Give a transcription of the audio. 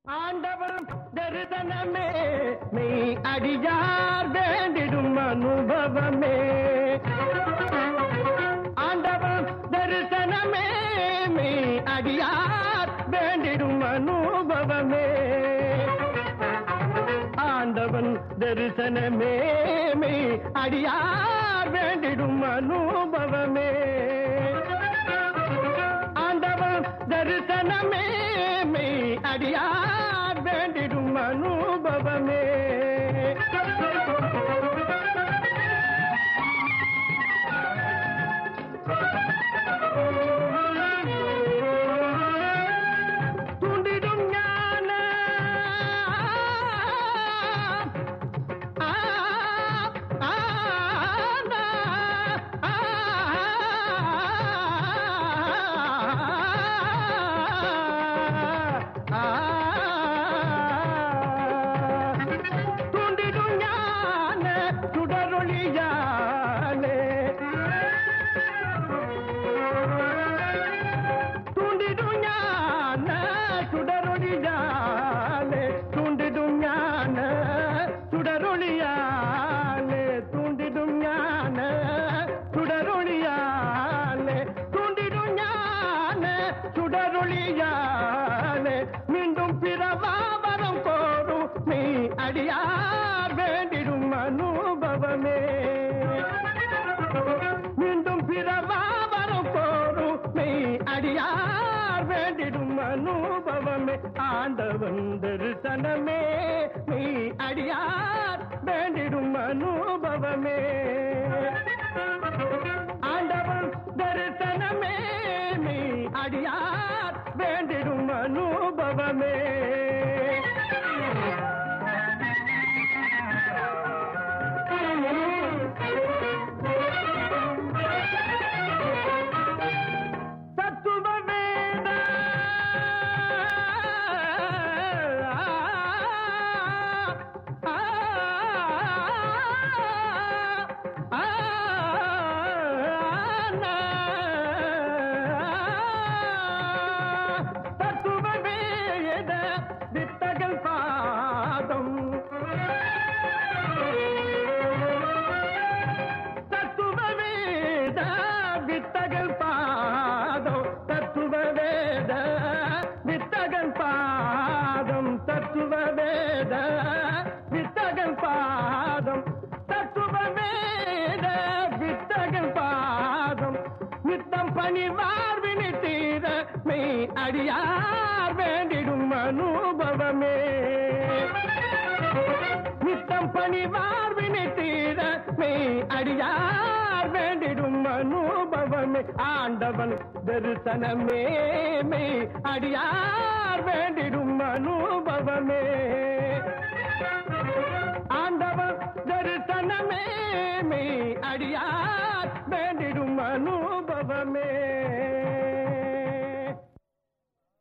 ஆண்டவன் தரிசனமே மெய் அடியார் வேண்டிடும் அனுபவமே ஆண்டவன் தரிசனமே மெய் அடியார் வேண்டிடும் அனுபவமே ஆண்டவன் தரிசனமே மெய் அடியார் வேண்டிடும் அனுபவமே ஆண்டவன் தரிசனமே மெய் அடியார் வேண்டிடும் அனுபவமே துண்டிடும் ஞான ஆ, ஆ, ஆ, ஆ, துண்டிடும் ஞான சுடரொளியாலே துண்டிடும் ஞான சுடரொளியாலே துண்டிடும் ஞான சுடரொளியாலே துண்டிடும் ஞான சுடரொளியாலே துண்டிடும் ஞான சுடரொளியாலே மீண்டும் பிறவாவரம் கோரும் நீ அடியார் வேண்டிடும் அனுபவமே மீண்டும் பிறவாவரம் கோரும் மெய் அடியார் வேண்டிடும் அனுபவமே ஆண்டவன் தரிசனமே மெய் அடியார் வேண்டிடும் அனுபவமே ஆண்டவன் தரிசனமே மெய் அடியார் வேண்டிடும் அனுபவமே தத்துவ வேத தத்துவ வேத வித்தகல் பாதம் தத்துவ வேத வித்தகல் பாதம் தத்துவ வேத வித்தகல் பாதம் தத்துவ வேத வித்தகல் பாதம் தத்துவ வேத வித்தகல் பாதம் நித்தம் பணி வாழ்வினி தீர மெய் அடியார் வேண்டிடும் அனுபவமே நித்தம் பணி வாழ்வினை தீர மெய் அடியார் வேண்டிடும் அனுபவமே ஆண்டவன் தரிசனமே மெய் அடியார் வேண்டிடும் அனுபவமே ஆண்டவன் தரிசனமே மெய் அடியார் வேண்டிடும் அனுபவமே